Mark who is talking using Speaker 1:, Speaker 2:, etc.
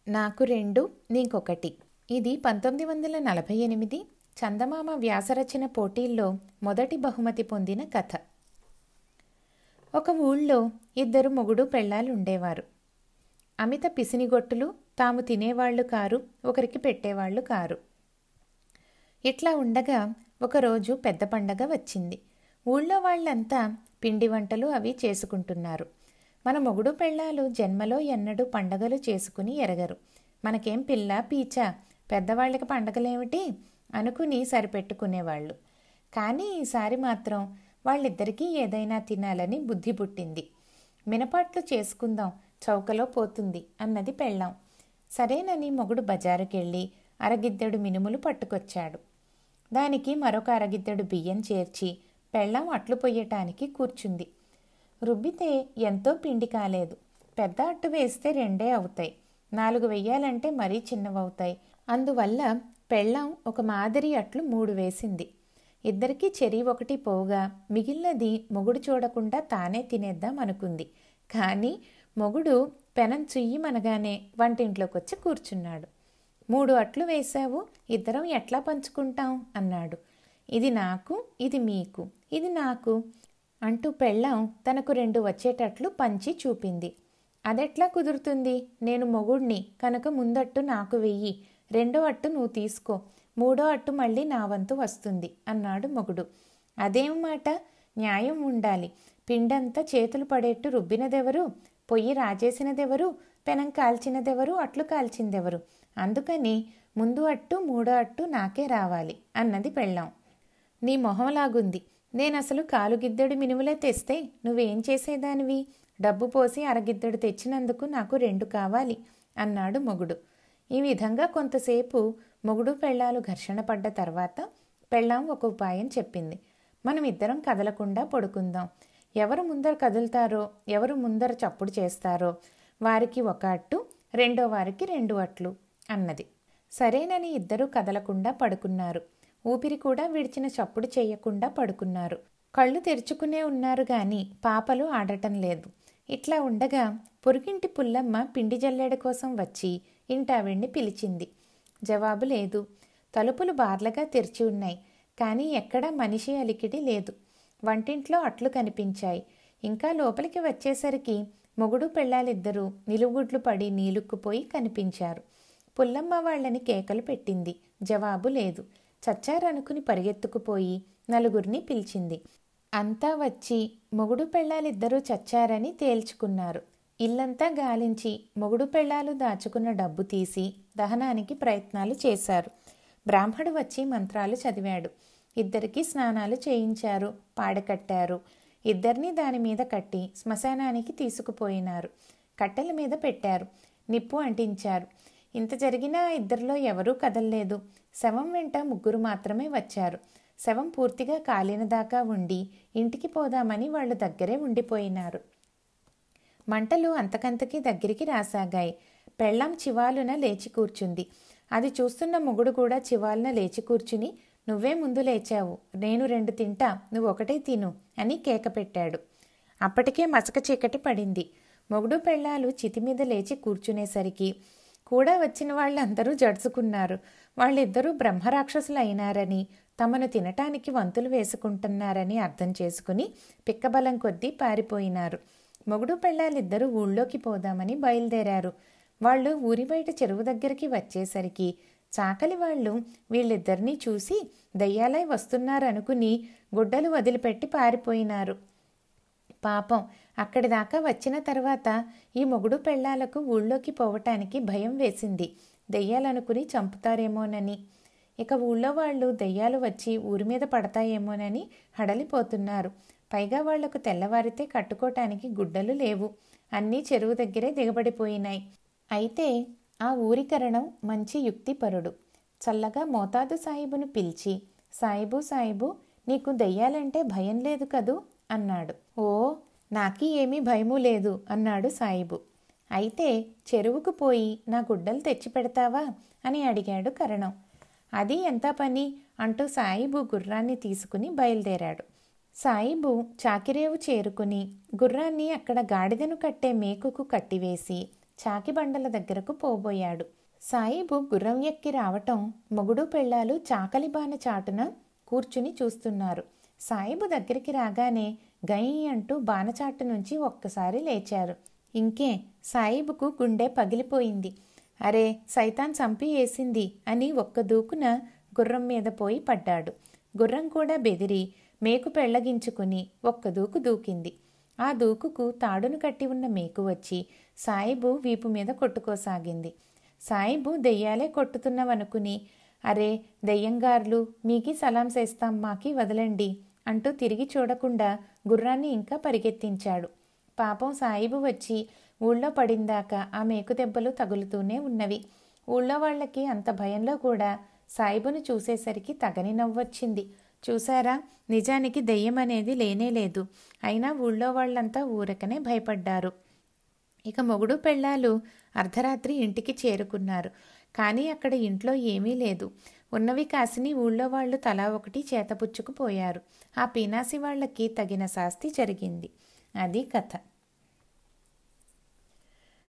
Speaker 1: నాకు రెండు నీకొకటి ఇది పంతొమ్మిది వందల నలభై ఎనిమిది చందమామ వ్యాసరచన పోటీల్లో మొదటి బహుమతి పొందిన కథ ఒక ఊళ్ళో ఇద్దరు మొగుడు పెళ్ళాలు ఉండేవారు అమిత పిసినిగొట్టులు తాము తినేవాళ్లు కారు ఒకరికి పెట్టేవాళ్లు కారు ఇట్లా ఉండగా ఒకరోజు పెద్ద పండగ వచ్చింది ఊళ్ళో వాళ్ళంతా పిండి వంటలు అవి చేసుకుంటున్నారు మన మొగుడు పెళ్ళాలు జన్మలో ఎన్నడూ పండగలు చేసుకుని ఎరగరు మనకేం పిల్ల పీచా పెద్దవాళ్ళకి పండగలేమిటి అనుకుని సరిపెట్టుకునేవాళ్ళు కానీ ఈసారి మాత్రం వాళ్ళిద్దరికీ ఏదైనా తినాలని బుద్ధి పుట్టింది మినపాట్లు చేసుకుందాం చౌకలో పోతుంది అన్నది పెళ్ళాం సరేనని మొగుడు బజారుకెళ్ళి అరగిద్దెడు మినుములు పట్టుకొచ్చాడు దానికి మరొక అరగిద్దెడు బియ్యం చేర్చి పెళ్ళాం అట్లు పొయ్యటానికి కూర్చుంది రుబ్బితే ఎంతో పిండి కాలేదు పెద్ద అట్టు వేస్తే రెండే అవుతాయి నాలుగు వెయ్యాలంటే మరీ చిన్నవవుతాయి అందువల్ల పెళ్ళాం ఒక మాదిరి అట్లు మూడు వేసింది ఇద్దరికీ చెరి ఒకటి పోగా మిగిలినది మొగుడు చూడకుండా తానే తినేద్దాం అనుకుంది కానీ మొగుడు పెనం చుయ్యమనగానే వంటింట్లోకి వచ్చి కూర్చున్నాడు మూడు అట్లు వేశావు ఇద్దరం ఎట్లా పంచుకుంటాం అన్నాడు ఇది నాకు ఇది మీకు ఇది నాకు అంటూ పెళ్ళాం తనకు రెండు వచ్చేటట్లు పంచి చూపింది అదెట్లా కుదురుతుంది నేను మొగుడిని కనుక ముందట్టు నాకు వెయ్యి రెండో అట్టు నువ్వు తీసుకో మూడో అట్టు మళ్ళీ నా వంతు వస్తుంది అన్నాడు మొగుడు అదేం మాట న్యాయం ఉండాలి పిండంతా చేతులు పడేట్టు రుబ్బినదెవరు పొయ్యి రాజేసినదెవరు పెనం కాల్చినదెవరు అట్లు కాల్చిందెవరు అందుకని ముందు అట్టు మూడో అట్టు నాకే రావాలి అన్నది పెళ్ళాం నీ మొహంలాగుంది నేనసలు కాలుగిద్దెడు మినుములే తెస్తే నువ్వేం చేసేదానివి డబ్బు పోసి అరగిద్దెడు తెచ్చినందుకు నాకు రెండు కావాలి అన్నాడు మొగుడు ఈ విధంగా కొంతసేపు మొగుడు పెళ్ళాలు ఘర్షణ పడ్డ తర్వాత పెళ్ళాం ఒక ఉపాయం చెప్పింది మనం ఇద్దరం కదలకుండా పడుకుందాం ఎవరు ముందర కదులుతారో ఎవరు ముందర చప్పుడు చేస్తారో వారికి ఒక అట్టు రెండో వారికి రెండు అట్లు అన్నది సరేనని ఇద్దరూ కదలకుండా పడుకున్నారు ఊపిరి కూడా విడిచిన చప్పుడు చేయకుండా పడుకున్నారు కళ్ళు తెరుచుకునే ఉన్నారు గాని పాపలు ఆడటం లేదు ఇట్లా ఉండగా పొరుగింటి పుల్లమ్మ పిండి జల్లెడ కోసం వచ్చి ఇంటావిడ్ని పిలిచింది జవాబు లేదు తలుపులు బార్లగా తెరిచి ఉన్నాయి కానీ ఎక్కడా మనిషి అలికిడి లేదు వంటింట్లో అట్లు కనిపించాయి ఇంకా లోపలికి వచ్చేసరికి మొగుడు పెళ్ళాలిద్దరూ నిలువుగుడ్లు పడి నీలుక్కుపోయి కనిపించారు పుల్లమ్మ వాళ్ళని కేకలు పెట్టింది జవాబు లేదు చచ్చారనుకుని పరిగెత్తుకుపోయి నలుగురిని పిలిచింది అంతా వచ్చి మొగుడు పెళ్ళాలిద్దరూ చచ్చారని తేల్చుకున్నారు ఇల్లంతా గాలించి మొగుడు పెళ్ళాలు దాచుకున్న డబ్బు తీసి దహనానికి ప్రయత్నాలు చేశారు బ్రాహ్మడు వచ్చి మంత్రాలు చదివాడు ఇద్దరికి స్నానాలు చేయించారు పాడకట్టారు ఇద్దరిని దాని మీద కట్టి శ్మశానానికి తీసుకుపోయినారు కట్టెల మీద పెట్టారు నిప్పు అంటించారు ఇంత జరిగినా ఇద్దరిలో ఎవరూ కదల్లేదు శవం వెంట ముగ్గురు మాత్రమే వచ్చారు శవం పూర్తిగా కాలిన దాకా ఉండి ఇంటికి పోదామని వాళ్ళు దగ్గరే ఉండిపోయినారు మంటలు అంతకంతకి దగ్గరికి రాసాగాయి పెళ్ళాం చివాలున లేచి కూర్చుంది అది చూస్తున్న మొగుడు కూడా చివాలున లేచి కూర్చుని నువ్వే ముందు లేచావు నేను రెండు తింటా నువ్వు ఒకటే తిను అని కేక పెట్టాడు అప్పటికే మసక చీకటి పడింది మొగుడు పెళ్ళాలు చితి మీద లేచి కూర్చునేసరికి కూడా వచ్చిన వాళ్ళందరూ జడుచుకున్నారు వాళ్ళిద్దరూ బ్రహ్మరాక్షసులు అయినారని తమను తినటానికి వంతులు వేసుకుంటున్నారని అర్థం చేసుకుని పిక్కబలం కొద్దీ పారిపోయినారు మొగుడు పెళ్ళాలిద్దరూ ఊళ్ళోకి పోదామని బయలుదేరారు వాళ్ళు ఊరి బయట చెరువు దగ్గరికి వచ్చేసరికి చాకలి వాళ్ళు వీళ్ళిద్దరినీ చూసి దయ్యాలై వస్తున్నారనుకుని గుడ్డలు వదిలిపెట్టి పారిపోయినారు పాపం అక్కడి దాకా వచ్చిన తర్వాత ఈ మొగుడు పెళ్ళాలకు ఊళ్ళోకి పోవటానికి భయం వేసింది దెయ్యాలనుకుని చంపుతారేమోనని ఇక ఊళ్ళో వాళ్ళు దెయ్యాలు వచ్చి ఊరి మీద పడతాయేమోనని హడలిపోతున్నారు పైగా వాళ్లకు తెల్లవారితే కట్టుకోటానికి గుడ్డలు లేవు అన్నీ చెరువు దగ్గరే దిగబడిపోయినాయి అయితే ఆ ఊరికరణం మంచి యుక్తిపరుడు చల్లగా మోతాదు సాయిబును పిలిచి సాయిబు సాయిబు నీకు దెయ్యాలంటే భయం లేదు కదూ అన్నాడు ఓ నాకీ ఏమీ భయము లేదు అన్నాడు సాయిబు అయితే చెరువుకు పోయి నా గుడ్డలు తెచ్చి పెడతావా అని అడిగాడు కరణం అది ఎంత పని అంటూ సాయిబు గుర్రాన్ని తీసుకుని బయలుదేరాడు సాయిబు చాకిరేవు చేరుకుని గుర్రాన్ని అక్కడ గాడిదను కట్టే మేకుకు కట్టివేసి చాకి బండల దగ్గరకు పోబోయాడు సాయిబు గుర్రం ఎక్కి రావటం మొగుడు పెళ్ళాలు చాకలి బాన చాటున కూర్చుని చూస్తున్నారు సాయిబు దగ్గరికి రాగానే గై అంటూ బాణచాటు నుంచి ఒక్కసారి లేచారు ఇంకే సాయిబుకు గుండె పగిలిపోయింది అరే సైతాన్ చంపి వేసింది అని ఒక్క దూకున గుర్రం మీద పోయి పడ్డాడు గుర్రం కూడా బెదిరి మేకు పెళ్లగించుకుని ఒక్క దూకు దూకింది ఆ దూకుకు తాడును కట్టి ఉన్న మేకు వచ్చి సాయిబు వీపు మీద కొట్టుకోసాగింది సాయిబు దెయ్యాలే కొట్టుతున్నవనుకుని అరే దెయ్యంగార్లు మీకి సలాం చేస్తాం మాకి వదలండి అంటూ తిరిగి చూడకుండా గుర్రాన్ని ఇంకా పరిగెత్తించాడు పాపం సాయిబు వచ్చి ఊళ్ళో పడిందాక ఆ మేకు దెబ్బలు తగులుతూనే ఉన్నవి ఊళ్ళో వాళ్ళకి అంత భయంలో కూడా సాయిబును చూసేసరికి తగని నవ్వొచ్చింది చూసారా నిజానికి దెయ్యం అనేది లేనే లేదు అయినా ఊళ్ళో వాళ్ళంతా ఊరకనే భయపడ్డారు ఇక మొగుడు పెళ్ళాలు అర్ధరాత్రి ఇంటికి చేరుకున్నారు కానీ అక్కడ ఇంట్లో ఏమీ లేదు ఉన్నవి కాసిని ఊళ్ళో వాళ్ళు తలా ఒకటి చేతపుచ్చుకుపోయారు ఆ పీనాసి వాళ్ళకి తగిన శాస్తి జరిగింది అది కథ